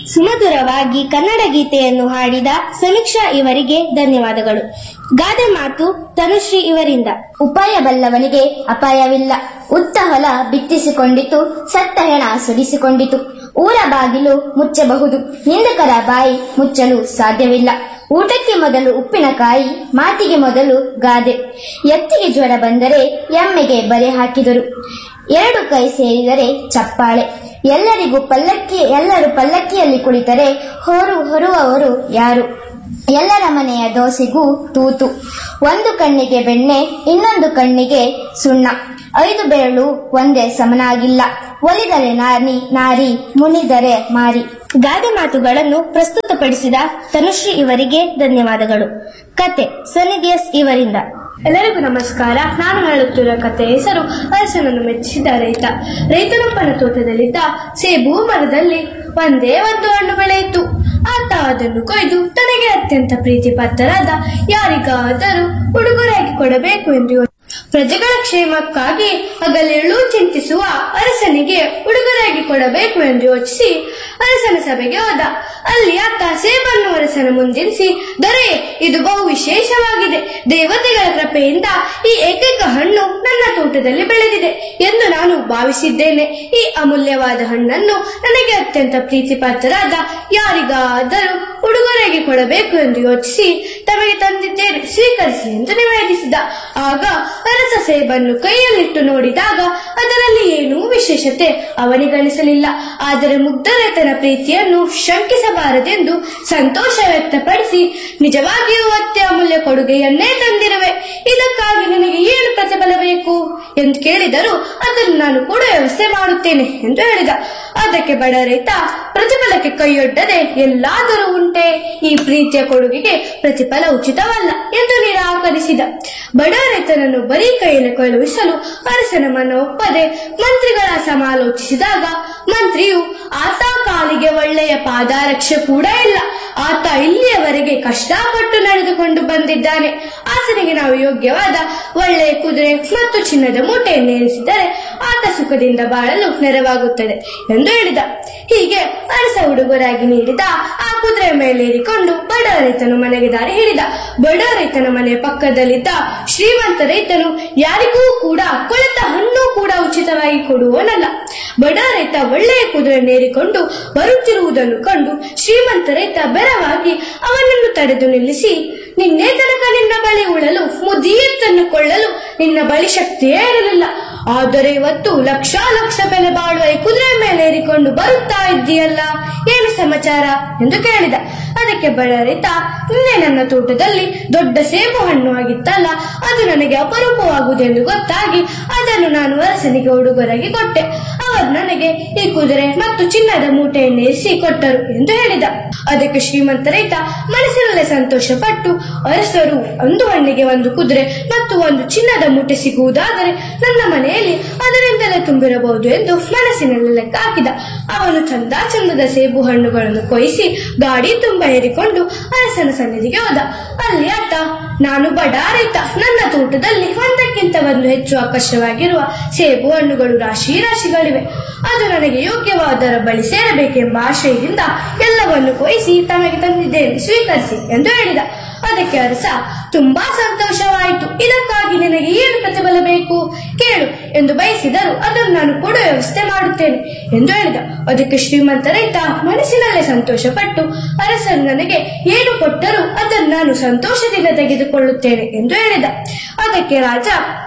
ಸುಮಧುರವಾಗಿ ಕನ್ನಡ ಗೀತೆಯನ್ನು ಹಾಡಿದ ಸಮೀಕ್ಷಾ ಇವರಿಗೆ ಧನ್ಯವಾದಗಳು ಗಾದೆ ಮಾತು ತನುಶ್ರೀ ಇವರಿಂದ ಉಪಾಯ ಬಲ್ಲವನಿಗೆ ಅಪಾಯವಿಲ್ಲ ಉತ್ತ ಹೊಲ ಬಿತ್ತಿಸಿಕೊಂಡಿತು ಸತ್ತ ಹೆಣ ಸುರಿಸಿಕೊಂಡಿತು ಊರ ಬಾಗಿಲು ಮುಚ್ಚಬಹುದು ನಿಂದಕರ ಬಾಯಿ ಮುಚ್ಚಲು ಸಾಧ್ಯವಿಲ್ಲ ಊಟಕ್ಕೆ ಮೊದಲು ಉಪ್ಪಿನಕಾಯಿ ಮಾತಿಗೆ ಮೊದಲು ಗಾದೆ ಎತ್ತಿಗೆ ಜ್ವರ ಬಂದರೆ ಎಮ್ಮೆಗೆ ಬರೆ ಹಾಕಿದರು ಎರಡು ಕೈ ಸೇರಿದರೆ ಚಪ್ಪಾಳೆ ಎಲ್ಲರಿಗೂ ಪಲ್ಲಕ್ಕಿ ಎಲ್ಲರೂ ಪಲ್ಲಕ್ಕಿಯಲ್ಲಿ ಕುಳಿತರೆ ಹೊರು ಹೊರುವವರು ಯಾರು ಎಲ್ಲರ ಮನೆಯ ದೋಸೆಗೂ ತೂತು ಒಂದು ಕಣ್ಣಿಗೆ ಬೆಣ್ಣೆ ಇನ್ನೊಂದು ಕಣ್ಣಿಗೆ ಸುಣ್ಣ ಐದು ಬೆರಳು ಒಂದೇ ಸಮನಾಗಿಲ್ಲ ಒಲಿದರೆ ನಾರಿ ನಾರಿ ಮುನಿದರೆ ಮಾರಿ ಗಾದೆ ಮಾತುಗಳನ್ನು ಪ್ರಸ್ತುತಪಡಿಸಿದ ತನುಶ್ರೀ ಇವರಿಗೆ ಧನ್ಯವಾದಗಳು ಕತೆ ಸನಿದಿಯಸ್ ಇವರಿಂದ ಎಲ್ಲರಿಗೂ ನಮಸ್ಕಾರ ನಾನು ಹೇಳುತ್ತಿರುವ ಕಥೆ ಹೆಸರು ಅರಸನನ್ನು ಮೆಚ್ಚಿದ ರೈತ ರೈತನೊಬ್ಬನ ತೋಟದಲ್ಲಿದ್ದ ಸೇಬು ಮರದಲ್ಲಿ ಒಂದೇ ಒಂದು ಹಣ್ಣು ಬೆಳೆಯಿತು ಆತ ಅದನ್ನು ಕೊಯ್ದು ತನಗೆ ಅತ್ಯಂತ ಪ್ರೀತಿ ಪಾತ್ರರಾದ ಯಾರಿಗಾದರೂ ಉಡುಗೊರೆಯಾಗಿ ಕೊಡಬೇಕು ಎಂದು ಯೋಚಿ- ಪ್ರಜೆಗಳ ಕ್ಷೇಮಕ್ಕಾಗಿ ಹಗಲಿರುಳು ಚಿಂತಿಸುವ ಅರಸನಿಗೆ ಉಡುಗೊರೆಯಾಗಿ ಕೊಡಬೇಕು ಎಂದು ಯೋಚಿಸಿ ಅರಸನ ಸಭೆಗೆ ಹೋದ ಅಲ್ಲಿ ಆತ ಸೇಬನ್ನು ಅರಸನ ಮುಂದಿರಿಸಿ ದೊರೆ ಇದು ಬಹು ವಿಶೇಷವಾಗಿದೆ ದೇವತೆಗಳ ಕೃಪೆಯಿಂದ ಈ ಏಕೈಕ ಹಣ್ಣು ನನ್ನ ತೋಟದಲ್ಲಿ ಬೆಳೆದಿದೆ ಎಂದು ನಾನು ಭಾವಿಸಿದ್ದೇನೆ ಈ ಅಮೂಲ್ಯವಾದ ಹಣ್ಣನ್ನು ನನಗೆ ಅತ್ಯಂತ ಪ್ರೀತಿಪಾತ್ರರಾದ ಯಾರಿಗಾದರೂ ಉಡುಗೊರೆಗೆ ಕೊಡಬೇಕು ಎಂದು ಯೋಚಿಸಿ ತಮಗೆ ತಂದಿದ್ದೇನೆ ಸ್ವೀಕರಿಸಿ ಎಂದು ನಿವೇದಿಸಿದ ಆಗ ಅರಸ ಸೇಬನ್ನು ಕೈಯಲ್ಲಿಟ್ಟು ನೋಡಿದಾಗ ಅದರಲ್ಲಿ ಏನೂ ವಿಶೇಷತೆ ಅವನಿಗನಿಸಲಿಲ್ಲ ಆದರೆ ಮುಗ್ಧರತನ ಪ್ರೀತಿಯನ್ನು ಶಂಕಿಸಬಾರದೆಂದು ಸಂತೋಷ ವ್ಯಕ್ತಪಡಿಸಿ ನಿಜವಾಗಿಯೂ ಅತ್ಯಮೂಲ್ಯ ಕೊಡುಗೆಯನ್ನೇ ತಂದಿರುವೆ ಇದಕ್ಕಾಗಿ ನನಗೆ ಏನು ಪ್ರತಿಫಲ ಬೇಕು ಎಂದು ಕೇಳಿದರು ಅದನ್ನು ನಾನು ಕೂಡ ವ್ಯವಸ್ಥೆ ಮಾಡುತ್ತೇನೆ ಎಂದು ಹೇಳಿದ ಅದಕ್ಕೆ ಬಡ ರೈತ ಪ್ರತಿಫಲಕ್ಕೆ ಕೈಯೊಡ್ಡದೆ ಎಲ್ಲಾದರೂ ಉಂಟೆ ಈ ಪ್ರೀತಿಯ ಕೊಡುಗೆಗೆ ಪ್ರತಿಫಲ ಉಚಿತವಲ್ಲ ಎಂದು ನಿರಾಕರಿಸಿದ ಬಡ ರೈತನನ್ನು ಬರೀ ಕೈಯಲ್ಲಿ ಕಳುಹಿಸಲು ಅರಸನ ಮನ ಒಪ್ಪದೆ ಮಂತ್ರಿಗಳ ಸಮಾಲೋಚಿಸಿದಾಗ ಮಂತ್ರಿಯು ಆತ ಕಾಲಿಗೆ ಒಳ್ಳೆಯ ಪಾದರಕ್ಷೆ ಕೂಡ ಇಲ್ಲ ಆತ ಇಲ್ಲಿಯವರೆಗೆ ಕಷ್ಟಪಟ್ಟು ನಡೆದುಕೊಂಡು ಬಂದಿದ್ದಾನೆ ಆತನಿಗೆ ನಾವು ಯೋಗ್ಯವಾದ ಒಳ್ಳೆಯ ಕುದುರೆ ಮತ್ತು ಚಿನ್ನದ ಮೂಟೆಯನ್ನು ಏರಿಸಿದರೆ ಆತ ಸುಖದಿಂದ ಬಾಳಲು ನೆರವಾಗುತ್ತದೆ ಎಂದು ಹೇಳಿದ ಹೀಗೆ ಅರಸ ಉಡುಗೊರಾಗಿ ನೀಡಿದ ಆ ಕುದುರೆ ಮೇಲೇರಿಕೊಂಡು ಬಡ ರೈತನು ಮನೆಗೆ ದಾರಿ ಹಿಡಿದ ಬಡ ರೈತನ ಮನೆಯ ಪಕ್ಕದಲ್ಲಿದ್ದ ಶ್ರೀಮಂತ ರೈತನು ಯಾರಿಗೂ ಕೂಡ ಕೊಳೆತ ಹಣ್ಣು ಕೂಡ ಉಚಿತವಾಗಿ ಕೊಡುವನಲ್ಲ ಬಡ ರೈತ ಒಳ್ಳೆಯ ಕುದುರೆಯನ್ನೇರಿಕೊಂಡು ಬರುತ್ತಿರುವುದನ್ನು ಕಂಡು ಶ್ರೀಮಂತ ರೈತ ಬೆರವಾಗಿ ಅವನನ್ನು ತಡೆದು ನಿಲ್ಲಿಸಿ ನಿನ್ನೆ ತನಕ ನಿನ್ನ ಬಳಿ ಉಳಲು ಮುದಿಯತ್ತನ್ನು ಕೊಳ್ಳಲು ನಿನ್ನ ಬಳಿ ಶಕ್ತಿಯೇ ಇರಲಿಲ್ಲ ಆದರೆ ಇವತ್ತು ಲಕ್ಷ ಲಕ್ಷ ಬೆಲೆ ಬಾಳುವ ಈ ಕುದುರೆ ಮೇಲೆ ಏರಿಕೊಂಡು ಬರುತ್ತಾ ಇದ್ದೀಯಲ್ಲ ಏನು ಸಮಾಚಾರ ಎಂದು ಕೇಳಿದ ಅದಕ್ಕೆ ಬಡ ರೈತ ನಿನ್ನೆ ನನ್ನ ತೋಟದಲ್ಲಿ ದೊಡ್ಡ ಸೇಬು ಹಣ್ಣು ಆಗಿತ್ತಲ್ಲ ಅದು ನನಗೆ ಅಪರೂಪವಾಗುವುದೆಂದು ಗೊತ್ತಾಗಿ ಅದನ್ನು ನಾನು ಅರಸನಿಗೆ ಉಡುಗೊರೆಗೆ ಕೊಟ್ಟೆ ಅವರು ನನಗೆ ಈ ಕುದುರೆ ಮತ್ತು ಚಿನ್ನದ ಮೂಟೆಯನ್ನು ಇರಿಸಿ ಕೊಟ್ಟರು ಎಂದು ಹೇಳಿದ ಅದಕ್ಕೆ ಶ್ರೀಮಂತ ರೈತ ಮನಸ್ಸಿನಲ್ಲೇ ಸಂತೋಷಪಟ್ಟು ಅರಸರು ಒಂದು ಹಣ್ಣಿಗೆ ಒಂದು ಕುದುರೆ ಮತ್ತು ಒಂದು ಚಿನ್ನದ ಮೂಟೆ ಸಿಗುವುದಾದರೆ ನನ್ನ ಮನೆಯಲ್ಲಿ ಅದರಿಂದಲೇ ತುಂಬಿರಬಹುದು ಎಂದು ಮನಸ್ಸಿನಲ್ಲಿ ಲೆಕ್ಕ ಹಾಕಿದ ಅವನು ಚಂದ ಚಂದದ ಸೇಬು ಹಣ್ಣುಗಳನ್ನು ಕೊಯ್ಸಿ ಗಾಡಿ ತುಂಬ ಏರಿಕೊಂಡು ಅರಸನ ಸನ್ನಿಧಿಗೆ ಹೋದ ಅಲ್ಲಿ ಆತ ನಾನು ಬಡ ರೈತ ನನ್ನ ತೋಟದಲ್ಲಿ ಒಂದಕ್ಕಿಂತ ಒಂದು ಹೆಚ್ಚು ಆಕರ್ಷವಾಗಿರುವ ಸೇಬು ಹಣ್ಣುಗಳು ರಾಶಿ ರಾಶಿಗಳಿವೆ ಅದು ನನಗೆ ಯೋಗ್ಯವಾದರ ಬಳಿ ಸೇರಬೇಕೆಂಬ ಆಶಯದಿಂದ ಎಲ್ಲವನ್ನು ಕೊಯ್ಸಿ ತಮಗೆ ತಂದಿದ್ದೇನೆ ಸ್ವೀಕರಿಸಿ ಎಂದು ಹೇಳಿದ ಅದಕ್ಕೆ ಅರಸ ತುಂಬಾ ಸಂತೋಷವಾಯಿತು ಇದಕ್ಕಾಗಿ ನಿನಗೆ ಏನು ಪ್ರತಿಫಲ ಬೇಕು ಕೇಳು ಎಂದು ಬಯಸಿದರು ಅದನ್ನು ನಾನು ಕೊಡುವ ವ್ಯವಸ್ಥೆ ಮಾಡುತ್ತೇನೆ ಎಂದು ಹೇಳಿದ ಅದಕ್ಕೆ ಶ್ರೀಮಂತ ರೈತ ಮನಸ್ಸಿನಲ್ಲೇ ಸಂತೋಷಪಟ್ಟು ಅರಸರು ನನಗೆ ಏನು ಕೊಟ್ಟರೂ ಅದನ್ನು ನಾನು ಸಂತೋಷದಿಂದ ತೆಗೆದುಕೊಳ್ಳುತ್ತೇನೆ ಎಂದು ಹೇಳಿದ ಅದಕ್ಕೆ ರಾಜ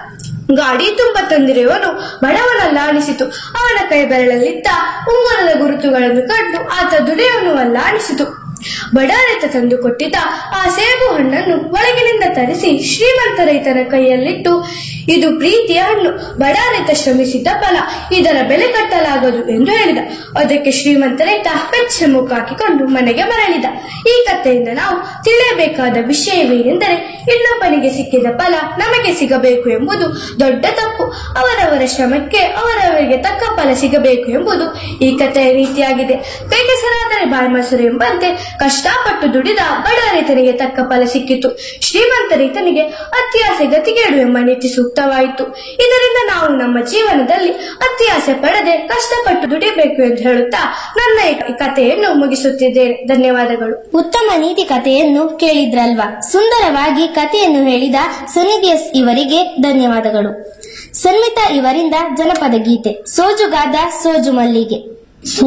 ಗಾಡಿ ತುಂಬ ತಂದಿರುವವನು ಬಡವನಲ್ಲ ಅನಿಸಿತು ಅವನ ಕೈ ಬೆರಳಲ್ಲಿದ್ದ ಉಂಗುರದ ಗುರುತುಗಳನ್ನು ಕಂಡು ಆತ ದುಡಿಯವನು ಅಲ್ಲ ಅನಿಸಿತು ಬಡ ರೈತ ತಂದು ಕೊಟ್ಟಿದ್ದ ಆ ಸೇಬು ಹಣ್ಣನ್ನು ಒಳಗಿನಿಂದ ತರಿಸಿ ಶ್ರೀಮಂತ ರೈತನ ಕೈಯಲ್ಲಿಟ್ಟು ಇದು ಪ್ರೀತಿಯ ಹಣ್ಣು ಬಡ ರೈತ ಶ್ರಮಿಸಿದ್ದ ಫಲ ಇದರ ಬೆಲೆ ಕಟ್ಟಲಾಗದು ಎಂದು ಹೇಳಿದ ಅದಕ್ಕೆ ಶ್ರೀಮಂತ ರೈತ ಬೆಚ್ಚ ಮುಖ ಹಾಕಿಕೊಂಡು ಮನೆಗೆ ಮರಳಿದ ಈ ಕಥೆಯಿಂದ ನಾವು ತಿಳಿಯಬೇಕಾದ ವಿಷಯವೇನೆಂದರೆ ಇನ್ನೊಬ್ಬನಿಗೆ ಸಿಕ್ಕಿದ ಫಲ ನಮಗೆ ಸಿಗಬೇಕು ಎಂಬುದು ದೊಡ್ಡ ತಪ್ಪು ಅವರವರ ಶ್ರಮಕ್ಕೆ ಅವರವರಿಗೆ ತಕ್ಕ ಫಲ ಸಿಗಬೇಕು ಎಂಬುದು ಈ ಕಥೆಯ ರೀತಿಯಾಗಿದೆ ಕೈ ಕೆಸರಾದರೆ ಬಾಯಿ ಮೊಸರು ಎಂಬಂತೆ ಕಷ್ಟಪಟ್ಟು ದುಡಿದ ಬಡ ರೈತನಿಗೆ ತಕ್ಕ ಫಲ ಸಿಕ್ಕಿತು ಶ್ರೀಮಂತ ರೈತನಿಗೆ ಅತ್ಯಾಸೆ ಗತಿಗೇಡು ಎಂಬ ನೀತಿ ಸೂಕ್ತವಾಯಿತು ಇದರಿಂದ ನಾವು ನಮ್ಮ ಜೀವನದಲ್ಲಿ ಅತ್ಯಾಸೆ ಪಡದೆ ಕಷ್ಟಪಟ್ಟು ದುಡಿಬೇಕು ಎಂದು ಹೇಳುತ್ತಾ ನನ್ನ ಈ ಕಥೆಯನ್ನು ಮುಗಿಸುತ್ತಿದ್ದೇನೆ ಧನ್ಯವಾದಗಳು ಉತ್ತಮ ನೀತಿ ಕಥೆಯನ್ನು ಕೇಳಿದ್ರಲ್ವಾ ಸುಂದರವಾಗಿ ಕಥೆಯನ್ನು ಹೇಳಿದ ಸುನಿಧಿಯಸ್ ಇವರಿಗೆ ಧನ್ಯವಾದಗಳು ಸನ್ಮಿತಾ ಇವರಿಂದ ಜನಪದ ಗೀತೆ ಸೋಜುಗಾದ ಸೋಜು ಮಲ್ಲಿಗೆ